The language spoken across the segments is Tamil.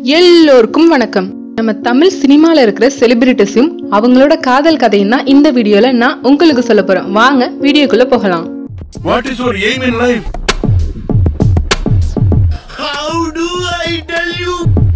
எல்லோருக்கும் வணக்கம் நம்ம தமிழ் சினிமால இருக்கிற செலிபிரிட்டிஸும் அவங்களோட காதல் கதையும் தான் இந்த வீடியோல நான் உங்களுக்கு சொல்ல போறேன் வாங்க வீடியோக்குள்ள போகலாம் What is your aim in life? How do I tell you?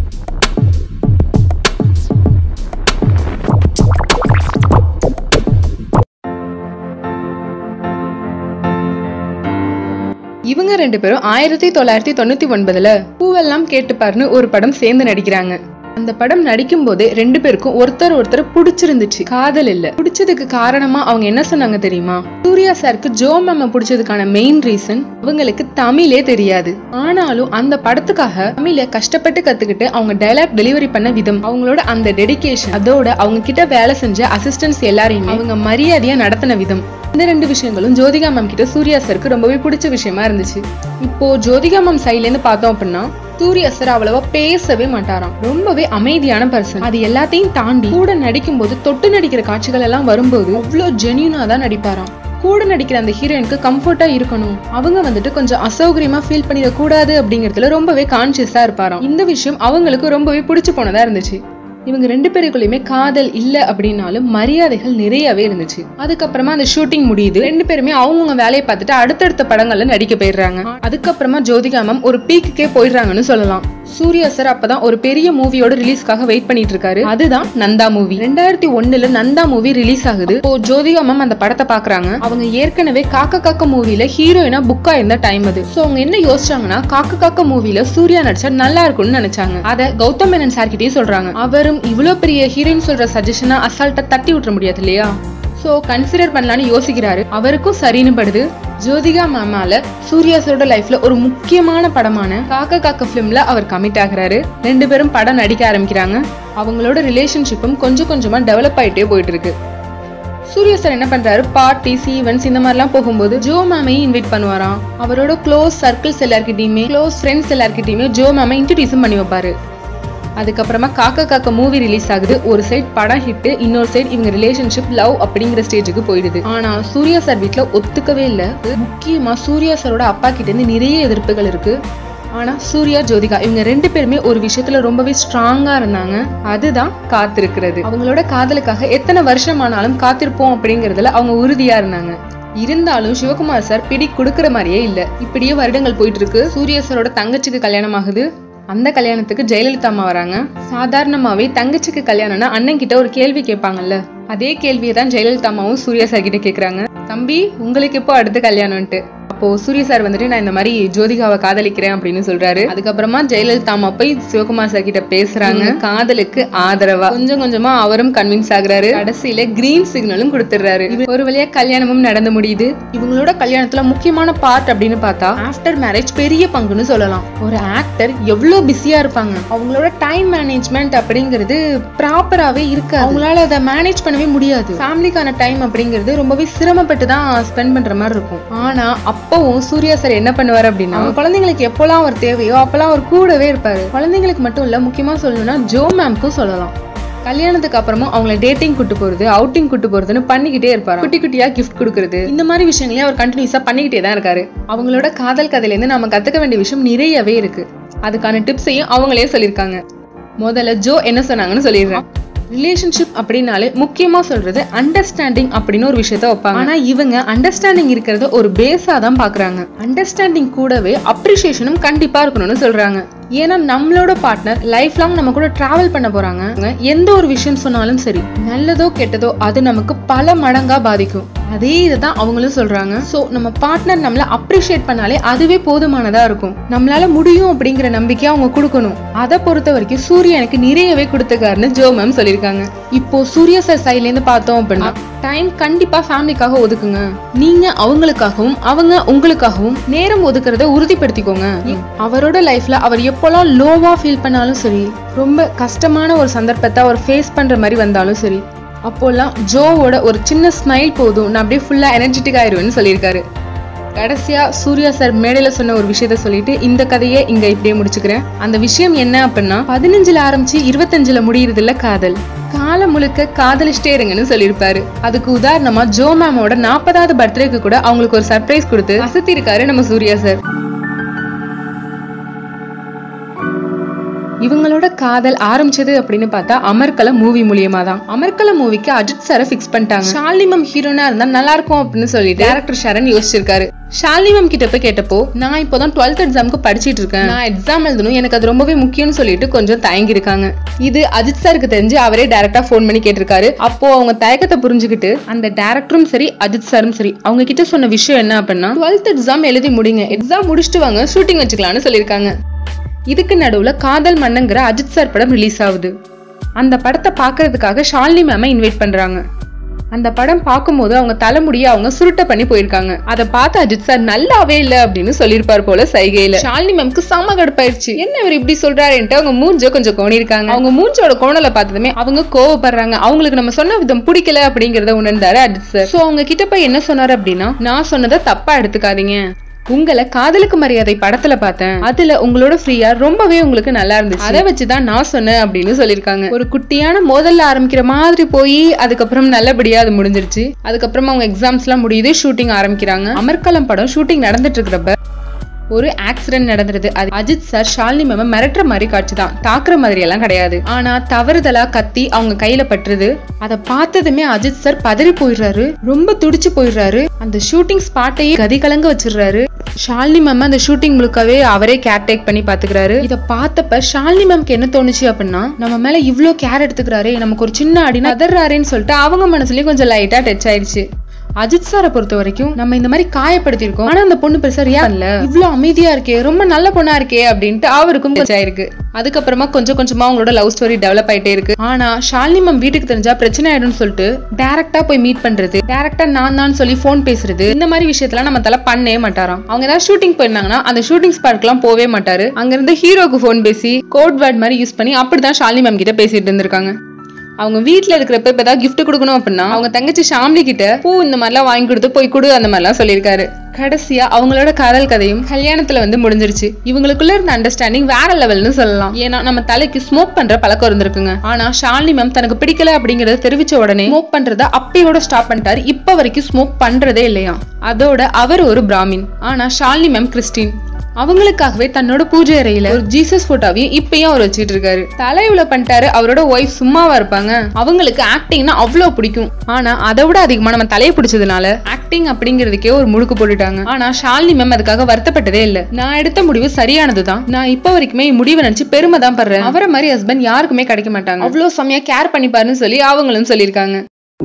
இவங்க ரெண்டு பேரும் ஆயிரத்தி தொள்ளாயிரத்தி தொண்ணூத்தி ஒன்பதுல பூவெல்லாம் கேட்டுப்பாருன்னு ஒரு படம் சேர்ந்து நடிக்கிறாங்க அந்த படம் நடிக்கும் போதே ரெண்டு பேருக்கும் ஒருத்தர் ஒருத்தர் பிடிச்சிருந்துச்சு காதல் இல்ல பிடிச்சதுக்கு காரணமா அவங்க என்ன சொன்னாங்க தெரியுமா சூர்யா சாருக்கு ஜோ மேம பிடிச்சதுக்கான மெயின் ரீசன் அவங்களுக்கு தமிழே தெரியாது ஆனாலும் அந்த படத்துக்காக தமிழ கஷ்டப்பட்டு கத்துக்கிட்டு அவங்க டைலாக் டெலிவரி பண்ண விதம் அவங்களோட அந்த டெடிகேஷன் அதோட அவங்க கிட்ட வேலை செஞ்ச அசிஸ்டன்ஸ் எல்லாரையுமே அவங்க மரியாதையா நடத்தின விதம் இந்த ரெண்டு விஷயங்களும் ஜோதிகா மேம் கிட்ட சூர்யா சருக்கு ரொம்பவே பிடிச்ச விஷயமா இருந்துச்சு இப்போ ஜோதிகா மேம் சைட்ல இருந்து பார்த்தோம் அப்படின்னா சூர்யா சார் அவ்வளவா பேசவே மாட்டாராம் ரொம்பவே அமைதியான பர்சன் அது எல்லாத்தையும் தாண்டி கூட நடிக்கும் போது தொட்டு நடிக்கிற காட்சிகள் எல்லாம் வரும்போது அவ்வளோ ஜென்யூனா தான் நடிப்பாராம் கூட நடிக்கிற அந்த ஹீரோயினுக்கு கம்ஃபர்ட்டா இருக்கணும் அவங்க வந்துட்டு கொஞ்சம் அசௌகரியமா ஃபீல் பண்ணிடக்கூடாது அப்படிங்கறதுல ரொம்பவே கான்சியஸா இருப்பாராம் இந்த விஷயம் அவங்களுக்கு ரொம்பவே பிடிச்சு போனதா இருந்துச்சு இவங்க ரெண்டு பேருக்குள்ளயுமே காதல் இல்ல அப்படின்னாலும் மரியாதைகள் நிறையவே இருந்துச்சு அதுக்கப்புறமா அந்த ஷூட்டிங் முடியுது ரெண்டு பேருமே அவங்கவுங்க வேலையை பார்த்துட்டு அடுத்தடுத்த படங்கள்ல நடிக்க போயிடுறாங்க அதுக்கப்புறமா ஜோதிகா மேம் ஒரு பீக்குக்கே போயிடுறாங்கன்னு சொல்லலாம் சூர்யா சார் அப்பதான் ஒரு பெரிய மூவியோட ரிலீஸ்க்காக வெயிட் பண்ணிட்டு இருக்காரு அதுதான் நந்தா மூவி ரெண்டாயிரத்தி ஒண்ணுல நந்தா மூவி ரிலீஸ் ஆகுது இப்போ ஜோதிகா மேம் அந்த படத்தை பாக்குறாங்க அவங்க ஏற்கனவே காக்க காக்க மூவில ஹீரோயினா புக் ஆயிருந்த டைம் அது சோ அவங்க என்ன யோசிச்சாங்கன்னா காக்க காக்க மூவில சூர்யா நடிச்சா நல்லா இருக்கும்னு நினைச்சாங்க அத கௌதம் மேனன் சார் கிட்டயே சொல்றாங்க அவரும் இவ்வளவு பெரிய ஹீரோயின் சொல்ற சஜஷனா அசால்ட்டா தட்டி விட்டுற முடியாது இல்லையா சோ கன்சிடர் பண்ணலாம்னு யோசிக்கிறாரு அவருக்கும் சரின்னு படுது ஜோதிகா மேமால சூர்யா சாரோட லைஃப்ல ஒரு முக்கியமான படமான காக்க காக்க ஃபிலிம்ல அவர் கமிட் ஆகுறாரு ரெண்டு பேரும் படம் நடிக்க ஆரம்பிக்கிறாங்க அவங்களோட ரிலேஷன்ஷிப்பும் கொஞ்சம் கொஞ்சமா டெவலப் ஆயிட்டே போயிட்டு இருக்கு சூர்யா சார் என்ன பண்றாரு பார்ட்டிஸ் ஈவெண்ட்ஸ் இந்த மாதிரிலாம் போகும்போது ஜோ மேமையும் இன்வைட் பண்ணுவாராம் அவரோட க்ளோஸ் சர்க்கிள்ஸ் எல்லார்கிட்டயுமே க்ளோஸ் ஃப்ரெண்ட்ஸ் எல்லார்கிட்டயுமே ஜோ மேமை இன்ட்ரடியூஸும் பண்ணி வைப்பாரு அதுக்கப்புறமா காக்க காக்க மூவி ரிலீஸ் ஆகுது ஒரு சைட் படம் ஹிட் இன்னொரு சைட் இவங்க ரிலேஷன்ஷிப் லவ் அப்படிங்கிற ஸ்டேஜுக்கு போயிடுது ஆனா சூர்யா சார் வீட்ல ஒத்துக்கவே இல்ல முக்கியமா சூர்யா சாரோட அப்பா கிட்ட இருந்து நிறைய எதிர்ப்புகள் இருக்கு ஆனா சூர்யா ஜோதிகா இவங்க ரெண்டு பேருமே ஒரு விஷயத்துல ரொம்பவே ஸ்ட்ராங்கா இருந்தாங்க அதுதான் காத்திருக்கிறது அவங்களோட காதலுக்காக எத்தனை வருஷமானாலும் காத்திருப்போம் அப்படிங்கறதுல அவங்க உறுதியா இருந்தாங்க இருந்தாலும் சிவகுமார் சார் பிடி கொடுக்கற மாதிரியே இல்ல இப்படியே வருடங்கள் போயிட்டு இருக்கு சூர்யா சாரோட தங்கச்சிக்கு கல்யாணம் ஆகுது அந்த கல்யாணத்துக்கு ஜெயலலிதா அம்மா வராங்க சாதாரணமாவே தங்கச்சிக்கு கல்யாணம்னா அண்ணன் கிட்ட ஒரு கேள்வி கேட்பாங்கல்ல அதே கேள்வியை தான் ஜெயலலிதா அம்மாவும் சூர்யா சார் கிட்ட கேக்குறாங்க தம்பி உங்களுக்கு எப்போ அடுத்த கல்யாணம்ட்டு அப்போ சூர்யா சார் வந்துட்டு நான் இந்த மாதிரி ஜோதிகாவை காதலிக்கிறேன் அப்படின்னு சொல்றாரு அதுக்கப்புறமா ஜெயலலிதா அம்மா போய் சிவகுமார் சார் கிட்ட பேசுறாங்க காதலுக்கு ஆதரவா கொஞ்சம் கொஞ்சமா அவரும் கன்வின்ஸ் ஆகுறாரு கடைசியில கிரீன் சிக்னலும் கொடுத்துடுறாரு இவ- ஒரு வழியா கல்யாணமும் நடந்து முடியுது இவங்களோட கல்யாணத்துல முக்கியமான பார்ட் அப்படின்னு பார்த்தா ஆஃப்டர் மேரேஜ் பெரிய பங்குன்னு சொல்லலாம் ஒரு ஆக்டர் எவ்வளவு பிஸியா இருப்பாங்க அவங்களோட டைம் மேனேஜ்மெண்ட் அப்படிங்கிறது ப்ராப்பராகவே இருக்கு அவங்களால அதை மேனேஜ் பண்ணவே முடியாது ஃபேமிலிக்கான டைம் அப்படிங்கிறது ரொம்பவே சிரமப்பட்டு தான் ஸ்பெண்ட் பண்ற மாதிரி இருக்கும் ஆனா அப்பவும் சூர்யா சார் என்ன பண்ணுவார் அப்படின்னா அவங்க குழந்தைங்களுக்கு எப்போல்லாம் அவர் தேவையோ அப்பெல்லாம் அவர் கூடவே இருப்பாரு குழந்தைங்களுக்கு மட்டும் இல்ல முக்கியமா சொல்லணும்னா ஜோ மேம்க்கும் சொல்லலாம் கல்யாணத்துக்கு அப்புறமும் அவங்கள டேட்டிங் கூட்டு போறது அவுட்டிங் கூட்டு போறதுன்னு பண்ணிக்கிட்டே இருப்பாரு குட்டி குட்டியா கிஃப்ட் கொடுக்கறது இந்த மாதிரி விஷயங்களையும் அவர் கண்டினியூஸா பண்ணிக்கிட்டே தான் இருக்காரு அவங்களோட காதல் கதையில இருந்து நம்ம கத்துக்க வேண்டிய விஷயம் நிறையவே இருக்கு அதுக்கான டிப்ஸையும் அவங்களே சொல்லியிருக்காங்க முதல்ல ஜோ என்ன சொன்னாங்கன்னு சொல்லிடுறேன் ரிலேஷன்ஷிப் அப்படின்னாலே முக்கியமா சொல்றது அண்டர்ஸ்டாண்டிங் அப்படின்னு ஒரு விஷயத்த வைப்பாங்க ஆனா இவங்க அண்டர்ஸ்டாண்டிங் இருக்கிறத ஒரு பேஸா தான் பாக்குறாங்க அண்டர்ஸ்டாண்டிங் கூடவே அப்ரிசியேஷனும் கண்டிப்பா இருக்கணும்னு சொல்றாங்க ஏன்னா நம்மளோட பார்ட்னர் லைஃப் லாங் நம்ம கூட டிராவல் பண்ண போறாங்க எந்த ஒரு விஷயம் சொன்னாலும் சரி நல்லதோ கெட்டதோ அது நமக்கு பல மடங்கா பாதிக்கும் அதே இதுதான் அவங்களும் சொல்றாங்க சோ நம்ம பார்ட்னர் நம்மள அப்ரிஷியேட் பண்ணாலே அதுவே போதுமானதா இருக்கும் நம்மளால முடியும் அப்படிங்கிற நம்பிக்கை அவங்க கொடுக்கணும் அதை பொறுத்த வரைக்கும் சூர்யா எனக்கு நிறையவே கொடுத்துக்காருன்னு ஜோ மேம் சொல்லியிருக்காங்க இப்போ சூர்யா சார் சைட்ல இருந்து பார்த்தோம் அப்படின்னா டைம் கண்டிப்பா ஃபேமிலிக்காக ஒதுக்குங்க நீங்க அவங்களுக்காகவும் அவங்க உங்களுக்காகவும் நேரம் ஒதுக்குறத உறுதிப்படுத்திக்கோங்க அவரோட லைஃப்ல அவர் எப்போல்லாம் லோவா ஃபீல் பண்ணாலும் சரி ரொம்ப கஷ்டமான ஒரு சந்தர்ப்பத்தை அவர் ஃபேஸ் பண்ற மாதிரி வந்தாலும் சரி அப்போல்லாம் ஜோவோட ஒரு சின்ன ஸ்மைல் போதும் நான் அப்படியே ஃபுல்லா எனர்ஜெட்டிக் ஆயிருவேன்னு சொல்லியிருக்காரு கடைசியா சூர்யா சார் மேடையில சொன்ன ஒரு விஷயத்த சொல்லிட்டு இந்த கதையை இங்க இப்படியே முடிச்சுக்கிறேன் அந்த விஷயம் என்ன அப்படின்னா பதினஞ்சுல ஆரம்பிச்சு இருபத்தஞ்சுல முடியறது இல்ல காதல் காலம் முழுக்க காதலிச்சிட்டே இருங்கன்னு சொல்லியிருப்பாரு அதுக்கு உதாரணமா ஜோ மேமோட நாற்பதாவது பர்த்டேக்கு கூட அவங்களுக்கு ஒரு சர்ப்ரைஸ் கொடுத்து அசத்தி இருக்காரு நம்ம சூர்யா சார் இவங்களோட காதல் ஆரம்பிச்சது அப்படின்னு பார்த்தா அமர்கலம் மூவி மூலியமா தான் அமர்கலம் மூவிக்கு அஜித் சாரை ஃபிக்ஸ் பண்ணிட்டாங்க ஷாலினி மேம் ஹீரோனா இருந்தா நல்லா இருக்கும் அப்படின்னு சொல்லி டேரக்டர் ஷரண் யோசிச்சிருக்காரு ஷாலினி மேம் கிட்ட போய் கேட்டப்போ நான் இப்போதான் டுவெல்த் எக்ஸாமுக்கு படிச்சிட்டு இருக்கேன் நான் எக்ஸாம் எழுதணும் எனக்கு அது ரொம்பவே முக்கியம்னு சொல்லிட்டு கொஞ்சம் தயங்கி இருக்காங்க இது அஜித் சாருக்கு தெரிஞ்சு அவரே டேரக்டா ஃபோன் பண்ணி கேட்டிருக்காரு அப்போ அவங்க தயக்கத்தை புரிஞ்சுக்கிட்டு அந்த டேரக்டரும் சரி அஜித் சாரும் சரி அவங்க கிட்ட சொன்ன விஷயம் என்ன அப்படின்னா டுவெல்த் எக்ஸாம் எழுதி முடிங்க எக்ஸாம் முடிச்சுட்டு வாங்க ஷூட்டிங் வச்சுக்கலாம்னு சொல்லியிருக்காங்க இதுக்கு நடுவுல காதல் மன்னங்கிற அஜித் சார் படம் ரிலீஸ் ஆகுது அந்த படத்தை பார்க்கறதுக்காக ஷாலினி மேம இன்வைட் பண்றாங்க அந்த படம் பார்க்கும்போது அவங்க தலைமுடியை அவங்க சுருட்ட பண்ணி போயிருக்காங்க அதை பார்த்து அஜித் சார் நல்லாவே இல்ல அப்படின்னு சொல்லியிருப்பார் போல சைகையில ஷாலினி மேம்க்கு செம கடுப்பாயிருச்சு என்ன இவர் இப்படி சொல்றாருன்ட்டு அவங்க மூஞ்ச கொஞ்சம் கோணிருக்காங்க அவங்க மூஞ்சோட கோணலை பார்த்ததுமே அவங்க கோவப்படுறாங்க அவங்களுக்கு நம்ம சொன்ன விதம் பிடிக்கல அப்படிங்கறத உணர்ந்தாரு அஜித் சார் சோ அவங்க கிட்ட போய் என்ன சொன்னாரு அப்படின்னா நான் சொன்னதை தப்பா எடுத்துக்காதீங்க உங்களை காதலுக்கு மரியாதை படத்துல பார்த்தேன் அதுல உங்களோட ஃப்ரீயா ரொம்பவே உங்களுக்கு நல்லா இருந்துச்சு அதை வச்சுதான் நான் சொன்னேன் அப்படின்னு சொல்லியிருக்காங்க ஒரு குட்டியான மோதல்ல ஆரம்பிக்கிற மாதிரி போய் அதுக்கப்புறம் நல்லபடியா அது முடிஞ்சிருச்சு அதுக்கப்புறம் அவங்க எக்ஸாம்ஸ் எல்லாம் முடியுது ஷூட்டிங் ஆரம்பிக்கிறாங்க அமர்கலம் படம் ஷூட்டிங் நடந்துட்டு இருக்கிறப்ப ஒரு ஆக்சிடென்ட் நடந்துருது அது அஜித் சார் ஷாலினி மேம மிரட்டுற மாதிரி காட்சி தான் தாக்குற மாதிரி எல்லாம் கிடையாது ஆனா தவறுதலா கத்தி அவங்க கையில பட்டுருது அதை பார்த்ததுமே அஜித் சார் பதறி போயிடுறாரு ரொம்ப துடிச்சு போயிடுறாரு அந்த ஷூட்டிங் ஸ்பாட்டையே கதி கலங்க வச்சிடுறாரு ஷாலினி மேம் அந்த ஷூட்டிங் முழுக்கவே அவரே கேர் டேக் பண்ணி பாத்துக்கிறாரு இத பார்த்தப்ப ஷாலினி மேம்க்கு என்ன தோணுச்சு அப்படின்னா நம்ம மேல இவ்ளோ கேர் எடுத்துக்கிறாரே நமக்கு ஒரு சின்ன அடினா அதர்றாருன்னு சொல்லிட்டு அவங்க மனசுலயும் கொஞ்சம் லைட்டா டச் ஆயிடுச்சு அஜித் சாரை பொறுத்த வரைக்கும் நம்ம இந்த மாதிரி காயப்படுத்திருக்கோம் ஆனா அந்த பொண்ணு பெருசா ரியா இல்ல இவ்ளோ அமைதியா இருக்கே ரொம்ப நல்ல பொண்ணா இருக்கே அப்படின்ட்டு அவருக்கும் கொஞ்சம் ஆயிருக்கு அதுக்கப்புறமா கொஞ்சம் கொஞ்சமா அவங்களோட லவ் ஸ்டோரி டெவலப் ஆயிட்டே இருக்கு ஆனா ஷாலினி மேம் வீட்டுக்கு தெரிஞ்சா பிரச்சனை ஆயிடும்னு சொல்லிட்டு டேரக்டா போய் மீட் பண்றது டேரக்டா நான் தான் சொல்லி ஃபோன் பேசுறது இந்த மாதிரி விஷயத்தெல்லாம் நம்ம தலை பண்ணவே மாட்டாராம் அவங்க ஏதாவது ஷூட்டிங் போயிருந்தாங்கன்னா அந்த ஷூட்டிங் ஸ்பாட்க்குலாம் போவே மாட்டாரு அங்க இருந்து ஹீரோக்கு ஃபோன் பேசி கோட் வேர்ட் மாதிரி யூஸ் பண்ணி அப்படிதான் ஷாலினி மேம் கிட்ட பேசிட்டு இருந்திருக்காங்க அவங்க வீட்ல இருக்கிறப்ப இப்ப ஏதாவது gift கொடுக்கணும் அப்படின்னா அவங்க தங்கச்சி ஷாம்லி கிட்ட பூ இந்த மாதிரிலாம் வாங்கி கொடுத்து போய் கொடு அந்த மாதிரிலாம் சொல்லியிருக்காரு கடைசியா அவங்களோட காதல் கதையும் கல்யாணத்துல வந்து முடிஞ்சிருச்சு இவங்களுக்குள்ள இருந்த அண்டர்ஸ்டாண்டிங் வேற லெவல்னு சொல்லலாம் ஏன்னா நம்ம தலைக்கு ஸ்மோக் பண்ற பழக்கம் இருந்திருக்குங்க ஆனா ஷாலினி மேம் தனக்கு பிடிக்கல அப்படிங்கறத தெரிவிச்ச உடனே ஸ்மோக் பண்றத அப்பயோட ஸ்டாப் பண்ணிட்டாரு இப்ப வரைக்கும் ஸ்மோக் பண்றதே இல்லையா அதோட அவர் ஒரு பிராமின் ஆனா ஷாலினி மேம் கிறிஸ்டின் அவங்களுக்காகவே தன்னோட பூஜை அறையில ஒரு ஜீசஸ் போட்டோவையும் இப்பயும் அவர் வச்சுட்டு இருக்காரு தலை இவ்வளவு பண்ணிட்டாரு அவரோட ஒய்ஃப் சும்மாவா இருப்பாங்க அவங்களுக்கு ஆக்டிங்னா அவ்வளவு பிடிக்கும் ஆனா அதை விட அதிகமா நம்ம தலையை பிடிச்சதுனால ஆக்டிங் அப்படிங்கிறதுக்கே ஒரு முடுக்கு போட்டுட்டாங்க ஆனா ஷாலினி மேம் அதுக்காக வருத்தப்பட்டதே இல்ல நான் எடுத்த முடிவு சரியானதுதான் நான் இப்ப வரைக்குமே என் முடிவை நினைச்சு பெருமை தான் படுறேன் அவரை மாதிரி ஹஸ்பண்ட் யாருக்குமே கிடைக்க மாட்டாங்க அவ்வளவு செம்மையா கேர் பண்ணிப்பாருன்னு சொல்லி அவங்களும் சொல்லியிருக்காங்க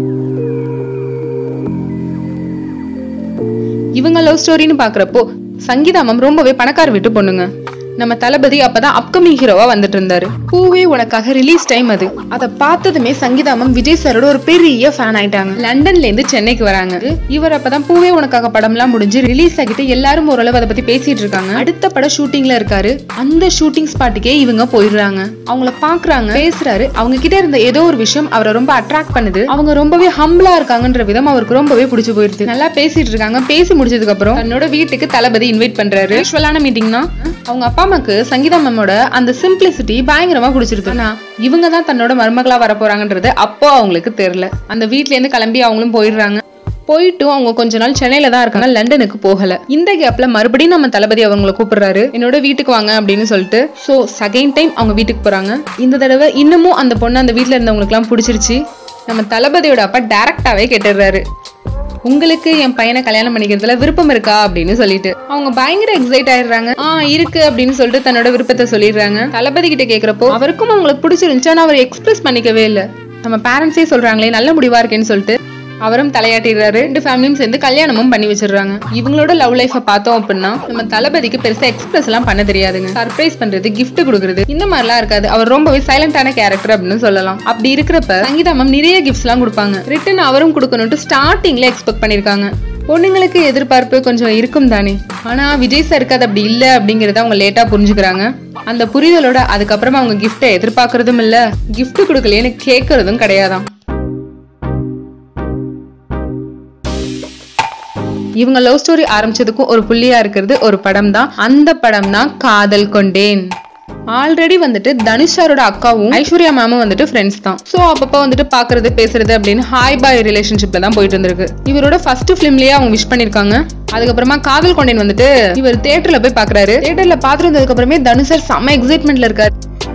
இவங்க லவ் ஸ்டோரின்னு பாக்குறப்போ சங்கீதா மேம் ரொம்பவே பணக்கார வீட்டு பொண்ணுங்க நம்ம தளபதி அப்பதான் அப்கமிங் ஹீரோவா வந்துட்டு இருந்தாரு பூவே உனக்காக ரிலீஸ் டைம் அது அதை பார்த்ததுமே சங்கீதா மேம் விஜய் சாரோட ஒரு பெரிய ஃபேன் ஆயிட்டாங்க லண்டன்ல இருந்து சென்னைக்கு வராங்க இவர் அப்பதான் பூவே உனக்காக படம்லாம் முடிஞ்சு ரிலீஸ் ஆகிட்டு எல்லாரும் ஓரளவு அதை பத்தி பேசிட்டு இருக்காங்க அடுத்த படம் ஷூட்டிங்ல இருக்காரு அந்த ஷூட்டிங் ஸ்பாட்டுக்கே இவங்க போயிடுறாங்க அவங்கள பாக்குறாங்க பேசுறாரு அவங்க கிட்ட இருந்த ஏதோ ஒரு விஷயம் அவரை ரொம்ப அட்ராக்ட் பண்ணுது அவங்க ரொம்பவே ஹம்பிளா இருக்காங்கன்ற விதம் அவருக்கு ரொம்பவே பிடிச்சு போயிருது நல்லா பேசிட்டு இருக்காங்க பேசி முடிச்சதுக்கு அப்புறம் தன்னோட வீட்டுக்கு தளபதி இன்வைட் பண்றாரு யூஸ்வலான மீட்டிங்னா அவங்க அப்பா அம்மாக்கு சங்கீதா மேமோட அந்த சிம்பிளிசிட்டி பயங்கரமா பிடிச்சிருக்கு ஆனா இவங்க தான் தன்னோட மருமகளா வர போறாங்கன்றது அப்போ அவங்களுக்கு தெரியல அந்த வீட்ல இருந்து கிளம்பி அவங்களும் போயிடுறாங்க போயிட்டும் அவங்க கொஞ்ச நாள் சென்னையில தான் இருக்காங்க லண்டனுக்கு போகல இந்த கேப்ல மறுபடியும் நம்ம தளபதி அவங்கள கூப்பிடுறாரு என்னோட வீட்டுக்கு வாங்க அப்படின்னு சொல்லிட்டு சோ செகண்ட் டைம் அவங்க வீட்டுக்கு போறாங்க இந்த தடவை இன்னமும் அந்த பொண்ணு அந்த வீட்ல இருந்தவங்களுக்கு எல்லாம் பிடிச்சிருச்சு நம்ம தளபதியோட அப்பா டைரக்டாவே கேட்டுடுறாரு உங்களுக்கு என் பையனை கல்யாணம் பண்ணிக்கிறதுல விருப்பம் இருக்கா அப்படின்னு சொல்லிட்டு அவங்க பயங்கர எக்ஸைட் ஆயிடுறாங்க ஆ இருக்கு அப்படின்னு சொல்லிட்டு தன்னோட விருப்பத்தை சொல்லிடுறாங்க தளபதி கிட்ட கேக்குறப்போ அவருக்கும் அவங்களுக்கு பிடிச்சிருந்துச்சு ஆனா அவர் எக்ஸ்பிரஸ் பண்ணிக்கவே இல்ல நம்ம பேரண்ட்ஸே சொல்றாங்களே நல்ல முடிவா இருக்கேன்னு சொல்லிட்டு அவரும் தலையாட்டிடுறாரு ரெண்டு ஃபேமிலியும் சேர்ந்து கல்யாணமும் பண்ணி வச்சிடுறாங்க இவங்களோட லவ் லைஃப பார்த்தோம் அப்படின்னா நம்ம தளபதிக்கு பெருசா எக்ஸ்பிரஸ் எல்லாம் பண்ண தெரியாதுங்க சர்ப்ரைஸ் பண்றது gift கொடுக்கறது இந்த மாதிரிலாம் இருக்காது அவர் ரொம்பவே சைலண்டான கேரக்டர் அப்படின்னு சொல்லலாம் அப்படி இருக்கிறப்ப சங்கீதா மேம் நிறைய கிஃப்ட்ஸ் எல்லாம் கொடுப்பாங்க ரிட்டன் அவரும் கொடுக்கணும்ட்டு ஸ்டார்டிங்ல எக்ஸ்பெக்ட் பண்ணிருக்காங்க பொண்ணுங்களுக்கு எதிர்பார்ப்பு கொஞ்சம் இருக்கும் தானே ஆனா விஜய் சாருக்கு அது அப்படி இல்ல அப்படிங்கறத அவங்க லேட்டா புரிஞ்சுக்கிறாங்க அந்த புரிதலோட அதுக்கப்புறமா அவங்க கிஃப்ட்டை எதிர்பார்க்கறதும் இல்ல gift கொடுக்கலையேன்னு கேட்கறதும் கிடையாதாம் இவங்க லவ் ஸ்டோரி ஆரம்பிச்சதுக்கும் ஒரு புள்ளியா இருக்கிறது ஒரு படம் தான் அந்த படம் தான் காதல் கொண்டேன் ஆல்ரெடி வந்துட்டு தனுஷ் சாரோட அக்காவும் ஐஸ்வர்யா மேமும் வந்துட்டு ஃப்ரெண்ட்ஸ் தான் சோ அப்பப்ப வந்துட்டு பாக்குறது பேசுறது அப்படின்னு ஹாய் பாய் ரிலேஷன்ஷிப்ல தான் போயிட்டு இருந்திருக்கு இவரோட ஃபர்ஸ்ட் ஃபிலிம்லயே அவங்க விஷ் பண்ணிருக்காங்க அதுக்கப்புறமா காதல் கொண்டேன் வந்துட்டு இவர் தியேட்டர்ல போய் பாக்குறாரு தியேட்டர்ல பாத்துட்டு வந்ததுக்கு அப்புறமே தனுஷ் சார் செம்ம எக்ஸைட்மெண்ட்ல இருக்காரு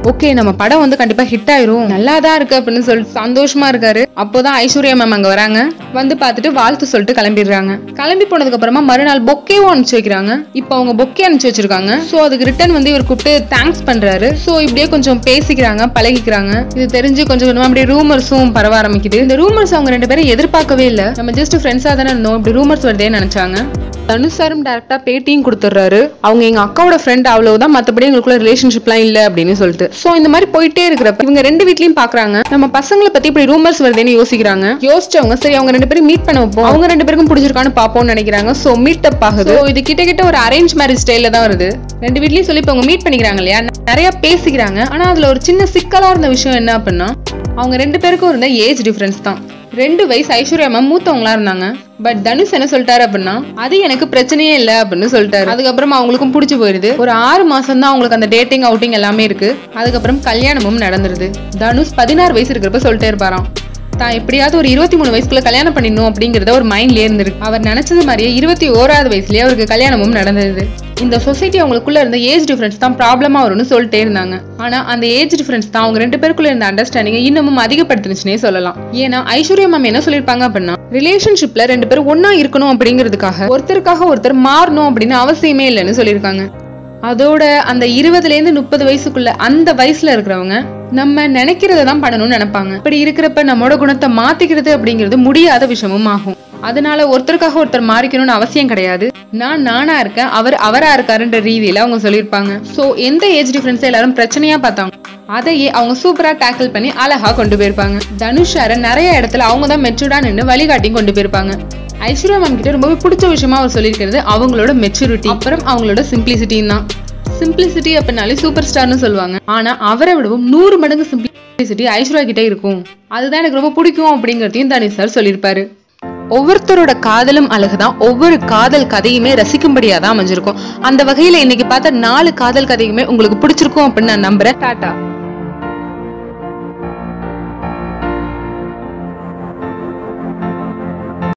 ஓகே நம்ம படம் வந்து கண்டிப்பா ஹிட் ஆயிரும் நல்லா தான் இருக்கு அப்படின்னு சொல்லிட்டு சந்தோஷமா இருக்காரு அப்போதான் ஐஸ்வர்யா மேம் அங்க வராங்க வந்து பார்த்துட்டு வாழ்த்து சொல்லிட்டு கிளம்பிடுறாங்க கிளம்பி போனதுக்கு அப்புறமா மறுநாள் பொக்கேவும் அனுப்பிச்சு வைக்கிறாங்க இப்போ அவங்க பொக்கே அனுப்பிச்சு வச்சிருக்காங்க சோ அதுக்கு ரிட்டர்ன் வந்து இவர் கூப்பிட்டு தேங்க்ஸ் பண்றாரு சோ இப்படியே கொஞ்சம் பேசிக்கிறாங்க பழகிக்கிறாங்க இது தெரிஞ்சு கொஞ்சம் கொஞ்சமா அப்படியே ரூமர்ஸும் பரவ ஆரம்பிக்குது இந்த ரூமர்ஸ் அவங்க ரெண்டு பேரும் எதிர்பார்க்கவே இல்ல நம்ம ஜஸ்ட் ஃப்ரெண்ட்ஸா தானே இருந்தோம் இப்படி ரூமர்ஸ் வருதேன்னு நினைச்சாங்க தனுஷாரும் டேரக்டா பேட்டியும் கொடுத்துட்றாரு அவங்க எங்க அக்காவோட ஃப்ரெண்ட் அவ்வளவுதான் மத்தபடி எங்களுக்குள்ள ரிலேஷன்ஷிப்லாம் இல்ல அப்படின்னு சொல்லிட்டு சோ இந்த மாதிரி போயிட்டே இருக்கிறப்ப இவங்க ரெண்டு வீட்லயும் பாக்குறாங்க நம்ம பசங்களை பத்தி இப்படி ரூமர்ஸ் வருதுன்னு யோசிக்கிறாங்க யோசிச்சவங்க சரி அவங்க ரெண்டு பேரும் மீட் பண்ண வைப்போம் அவங்க ரெண்டு பேருக்கும் பிடிச்சிருக்கான்னு பாப்போம்னு நினைக்கிறாங்க சோ மீட் அப் ஆகுது So, இது கிட்ட கிட்ட ஒரு அரேஞ்ச் மேரேஜ் ஸ்டைல்ல தான் வருது ரெண்டு வீட்லயும் சொல்லி இப்ப அவங்க மீட் பண்ணிக்கிறாங்க இல்லையா நிறைய பேசிக்கிறாங்க ஆனா அதுல ஒரு சின்ன சிக்கலா இருந்த விஷயம் என்ன அப்படின்னா அவங்க ரெண்டு பேருக்கும் இருந்த ஏஜ் டிஃபரன்ஸ் தான் ரெண்டு வயசு ஐஸ்வர்யா மேம் மூத்தவங்களா இருந்தாங்க பட் தனுஷ் என்ன சொல்லிட்டாரு அப்படின்னா அது எனக்கு பிரச்சனையே இல்ல அப்படின்னு சொல்லிட்டாரு அதுக்கப்புறம் அவங்களுக்கும் பிடிச்சி போயிருது ஒரு ஆறு மாசம் தான் அவங்களுக்கு அந்த டேட்டிங் அவுட்டிங் எல்லாமே இருக்கு அதுக்கப்புறம் கல்யாணமும் நடந்துருது தனுஷ் பதினாறு வயசு இருக்கிறப்ப சொல்லிட்டே இருப்பாராம் தான் எப்படியாவது ஒரு இருபத்தி மூணு வயசுக்குள்ள கல்யாணம் பண்ணிடணும் அப்படிங்கறத ஒரு மைண்ட்லயே இருந்திருக்கு அவர் நினைச்சது மாதிரியே இருபத்தி ஓராவது வயசுலயே அவருக்கு கல்யாணமும் நடந்தது இந்த சொசைட்டி அவங்களுக்குள்ள இருந்த ஏஜ் டிஃபரன்ஸ் தான் ப்ராப்ளமா வரும்னு சொல்லிட்டே இருந்தாங்க ஆனா அந்த ஏஜ் டிஃபரன்ஸ் தான் அவங்க ரெண்டு பேருக்குள்ள இருந்த அண்டர்ஸ்டாண்டிங் இன்னமும் அதிகப்படுத்துனுச்சுனே சொல்லலாம் ஏன்னா ஐஸ்வர்யா மேம் என்ன சொல்லிருப்பாங்க அப்படின்னா ரிலேஷன்ஷிப்ல ரெண்டு பேரும் ஒண்ணா இருக்கணும் அப்படிங்கிறதுக்காக ஒருத்தருக்காக ஒருத்தர் மாறணும் அப்படின்னு அவசியமே இல்லைன்னு சொல்லியிருக்காங்க அதோட அந்த இருபதுல இருந்து முப்பது வயசுக்குள்ள அந்த வயசுல இருக்கிறவங்க நம்ம நினைக்கிறத தான் பண்ணணும்னு நினைப்பாங்க இப்படி இருக்கிறப்ப நம்மளோட குணத்தை மாத்திக்கிறது அப்படிங்கிறது முடியாத விஷயமும் ஆகும் அதனால ஒருத்தருக்காக ஒருத்தர் மாறிக்கணும்னு அவசியம் கிடையாது நான் நானா இருக்கேன் அவர் அவரா இருக்காருன்ற ரீதியில அவங்க சொல்லியிருப்பாங்க சோ எந்த ஏஜ் டிஃபரன்ஸ் எல்லாரும் பிரச்சனையா பார்த்தாங்க அதையே அவங்க சூப்பரா டேக்கிள் பண்ணி அழகா கொண்டு போயிருப்பாங்க தனுஷார நிறைய இடத்துல அவங்க தான் மெச்சூர்டா நின்று வழிகாட்டியும் கொண்டு போயிருப்பாங்க ஐஸ்வர்யா மேம் கிட்ட ரொம்பவே பிடிச்ச விஷயமா அவர் சொல்லியிருக்கிறது அவங்களோட மெச்சூரிட்டி அப்புறம் அவங்களோட சிம்பிளிசிட்டியும் தான் சிம்பிளிசிட்டி அப்படின்னாலே சூப்பர் ஸ்டார்னு சொல்லுவாங்க ஆனா அவரை விடவும் நூறு மடங்கு சிம்பிளிசிட்டி ஐஸ்வர்யா கிட்ட இருக்கும் அதுதான் எனக்கு ரொம்ப பிடிக்கும் அப்படிங்கறதையும் தனி சார் சொல்லியிருப்பாரு ஒவ்வொருத்தரோட காதலும் அழகுதான் ஒவ்வொரு காதல் கதையுமே ரசிக்கும்படியா தான் அமைஞ்சிருக்கும் அந்த வகையில இன்னைக்கு பார்த்த நாலு காதல் கதையுமே உங்களுக்கு பிடிச்சிருக்கும் அப்படின்னு நான் நம்புறேன் டாடா